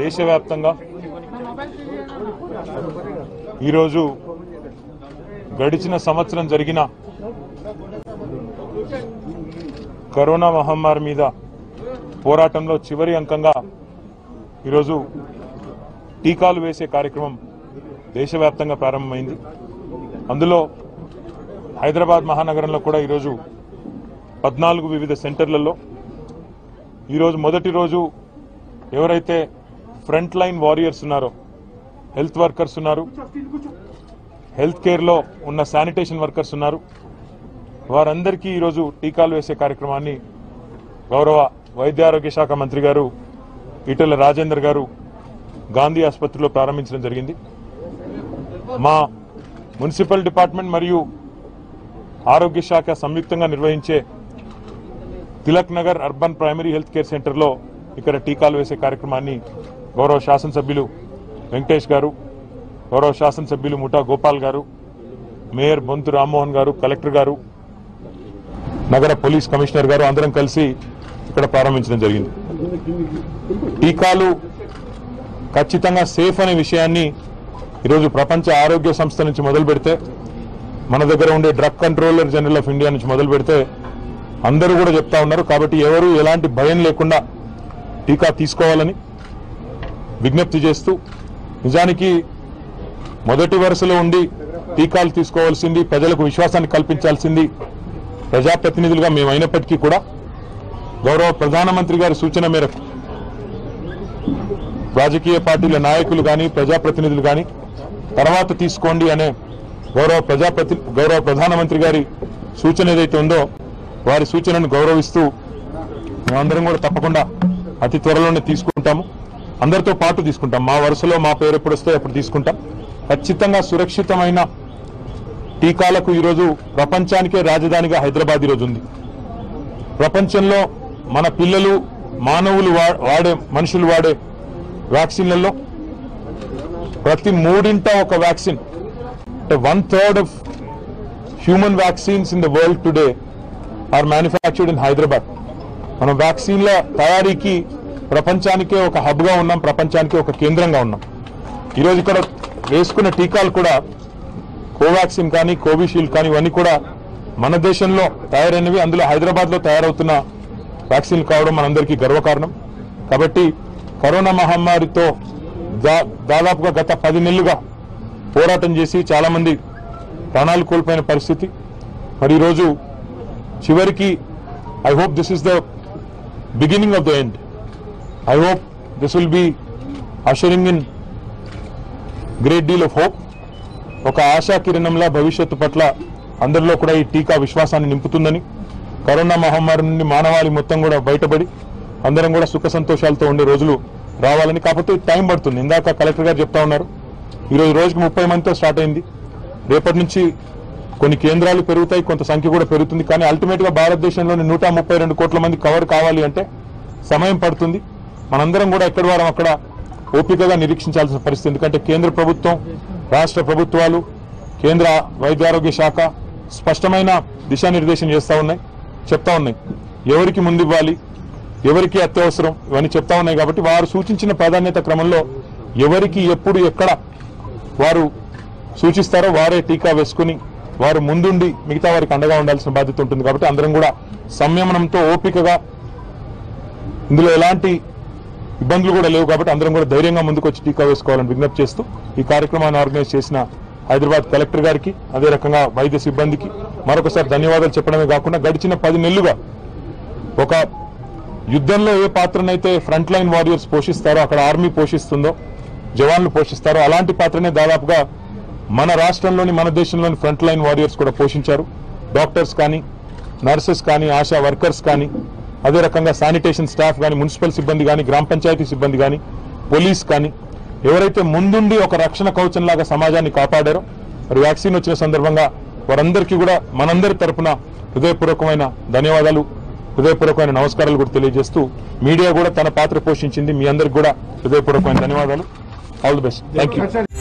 దేశవ్యాప్తంగా ఈరోజు గడిచిన సంవత్సరం జరిగిన కరోనా మహమ్మారి మీద పోరాటంలో చివరి అంకంగా ఈరోజు టీకాలు వేసే కార్యక్రమం దేశవ్యాప్తంగా ప్రారంభమైంది అందులో హైదరాబాద్ మహానగరంలో కూడా ఈరోజు పద్నాలుగు వివిధ సెంటర్లలో ఈరోజు మొదటి రోజు ఎవరైతే ఫ్రంట్ లైన్ వారియర్స్ ఉన్నారో హెల్త్ వర్కర్స్ ఉన్నారు హెల్త్ కేర్లో ఉన్న శానిటేషన్ వర్కర్స్ ఉన్నారు వారందరికీ ఈరోజు టీకాలు వేసే కార్యక్రమాన్ని గౌరవ వైద్య ఆరోగ్య శాఖ మంత్రి గారు ఈటెల రాజేందర్ గారు గాంధీ ఆసుపత్రిలో ప్రారంభించడం జరిగింది మా మున్సిపల్ డిపార్ట్మెంట్ మరియు ఆరోగ్య శాఖ సంయుక్తంగా నిర్వహించే Tilak Nagar urban primary health care సెంటర్లో ఇక్కడ టీకాలు వేసే కార్యక్రమాన్ని గౌరవ శాసనసభ్యులు వెంకటేష్ గారు గౌరవ శాసనసభ్యులు ముఠా గోపాల్ గారు మేయర్ బొంతు రామ్మోహన్ గారు కలెక్టర్ గారు నగర పోలీస్ కమిషనర్ గారు అందరం కలిసి ఇక్కడ ప్రారంభించడం జరిగింది టీకాలు ఖచ్చితంగా సేఫ్ అనే విషయాన్ని ఈరోజు ప్రపంచ ఆరోగ్య సంస్థ నుంచి మొదలు పెడితే మన దగ్గర ఉండే drug controller general of India నుంచి మొదలు పెడితే అందరూ కూడా చెప్తా ఉన్నారు కాబట్టి ఎవరు ఎలాంటి భయం లేకుండా టీకా తీసుకోవాలని విజ్ఞప్తి చేస్తూ నిజానికి మొదటి వరుసలో ఉండి టీకాలు తీసుకోవాల్సింది ప్రజలకు విశ్వాసాన్ని కల్పించాల్సింది ప్రజాప్రతినిధులుగా మేము అయినప్పటికీ కూడా గౌరవ ప్రధానమంత్రి గారి సూచన మేరకు రాజకీయ పార్టీల నాయకులు కానీ ప్రజాప్రతినిధులు కానీ తర్వాత తీసుకోండి అనే గౌరవ ప్రజాప్రతి గౌరవ ప్రధానమంత్రి గారి సూచన ఏదైతే ఉందో వారి సూచనను గౌరవిస్తూ మేమందరం కూడా తప్పకుండా అతి త్వరలోనే తీసుకుంటాము అందరితో పాటు తీసుకుంటాం మా వరుసలో మా పేరు ఎప్పుడు వస్తే అప్పుడు తీసుకుంటాం ఖచ్చితంగా సురక్షితమైన టీకాలకు ఈరోజు ప్రపంచానికే రాజధానిగా హైదరాబాద్ ఈరోజు ఉంది ప్రపంచంలో మన పిల్లలు మానవులు వా- వాడే మనుషులు వాడే వ్యాక్సిన్లలో ప్రతి మూడింట ఒక వ్యాక్సిన్ అంటే one third of human vaccines in the world today are manufactured in Hyderabad మనం వ్యాక్సిన్ల తయారీకి ప్రపంచానికే ఒక హబ్గా ఉన్నాం ప్రపంచానికే ఒక కేంద్రంగా ఉన్నాం ఈరోజు ఇక్కడ వేసుకున్న టీకాలు కూడా కోవాక్సిన్ కానీ కోవిషీల్డ్ కానీ ఇవన్నీ కూడా మన దేశంలో తయారైనవి అందులో హైదరాబాద్లో తయారవుతున్న వ్యాక్సిన్ కావడం మనందరికీ గర్వకారణం కాబట్టి కరోనా మహమ్మారితో దా- దాదాపుగా గత పది నెలలుగా పోరాటం చేసి చాలా మంది ప్రాణాలు కోల్పోయిన పరిస్థితి మరి ఈరోజు చివరికి I hope this is the beginning of the end I hope this will be ushering in great deal of hope ఒక ఆశా కిరణంలా భవిష్యత్తు పట్ల అందరిలో కూడా ఈ టీకా విశ్వాసాన్ని నింపుతుందని కరోనా మహమ్మారి నుండి మానవాళి మొత్తం కూడా బయటపడి అందరం కూడా సుఖ సంతోషాలతో ఉండే రోజులు రావాలని కాకపోతే టైం పడుతుంది ఇందాక కలెక్టర్ గారు చెప్తా ఉన్నారు ఈరోజు రోజుకి ముప్పై మందితో స్టార్ట్ అయింది రేపటి నుంచి కొన్ని కేంద్రాలు పెరుగుతాయి కొంత సంఖ్య కూడా పెరుగుతుంది కానీ అల్టిమేట్ గా భారతదేశంలోని నూట ముప్పై రెండు కోట్ల మంది కవర్ కావాలి అంటే సమయం పడుతుంది మనందరం కూడా ఎక్కడి వారం అక్కడ ఓపికగా నిరీక్షించాల్సిన పరిస్థితి ఎందుకంటే కేంద్ర ప్రభుత్వం రాష్ట్ర ప్రభుత్వాలు కేంద్ర వైద్యారోగ్య శాఖ స్పష్టమైన దిశానిర్దేశం చేస్తా ఉన్నాయి చెప్తా ఉన్నాయి ఎవరికి ముందు ఇవ్వాలి ఎవరికి అత్యవసరం ఇవన్నీ చెప్తా ఉన్నాయి కాబట్టి వారు సూచించిన ప్రాధాన్యత క్రమంలో ఎవరికి ఎప్పుడు ఎక్కడ వారు సూచిస్తారో వారే టీకా వేసుకుని వారు ముందుండి మిగతా వారికి అండగా ఉండాల్సిన బాధ్యత ఉంటుంది కాబట్టి అందరం కూడా సంయమనంతో ఓపికగా ఇందులో ఎలాంటి ఇబ్బందులు కూడా లేవు కాబట్టి అందరం కూడా ధైర్యంగా ముందుకు వచ్చి టీకా వేసుకోవాలని విజ్ఞప్తి చేస్తూ ఈ కార్యక్రమాన్ని ఆర్గనైజ్ చేసిన హైదరాబాద్ కలెక్టర్ గారికి అదే రకంగా వైద్య సిబ్బందికి మరొకసారి ధన్యవాదాలు చెప్పడమే కాకుండా గడిచిన పది నెలలుగా ఒక యుద్ధంలో ఏ పాత్రనైతే ఫ్రంట్ లైన్ వారియర్స్ పోషిస్తారో అక్కడ ఆర్మీ పోషిస్తుందో జవాన్లు పోషిస్తారో అలాంటి పాత్రనే దాదాపుగా మన రాష్ట్రంలోని మన దేశంలోని ఫ్రంట్ లైన్ వారియర్స్ కూడా పోషించారు డాక్టర్స్ కానీ నర్సెస్ కానీ ఆశా వర్కర్స్ కానీ అదే రకంగా శానిటేషన్ స్టాఫ్ కానీ మున్సిపల్ సిబ్బంది కానీ గ్రామ పంచాయతీ సిబ్బంది కానీ పోలీస్ కానీ ఎవరైతే ముందుండి ఒక రక్షణ కవచంలాగా సమాజాన్ని కాపాడారో మరి వ్యాక్సిన్ వచ్చిన సందర్భంగా వారందరికీ కూడా మనందరి తరపున హృదయపూర్వకమైన ధన్యవాదాలు హృదయపూర్వకమైన నమస్కారాలు కూడా తెలియజేస్తూ మీడియా కూడా తన పాత్ర పోషించింది మీ అందరికి కూడా హృదయపూర్వకమైన ధన్యవాదాలు all the best thank you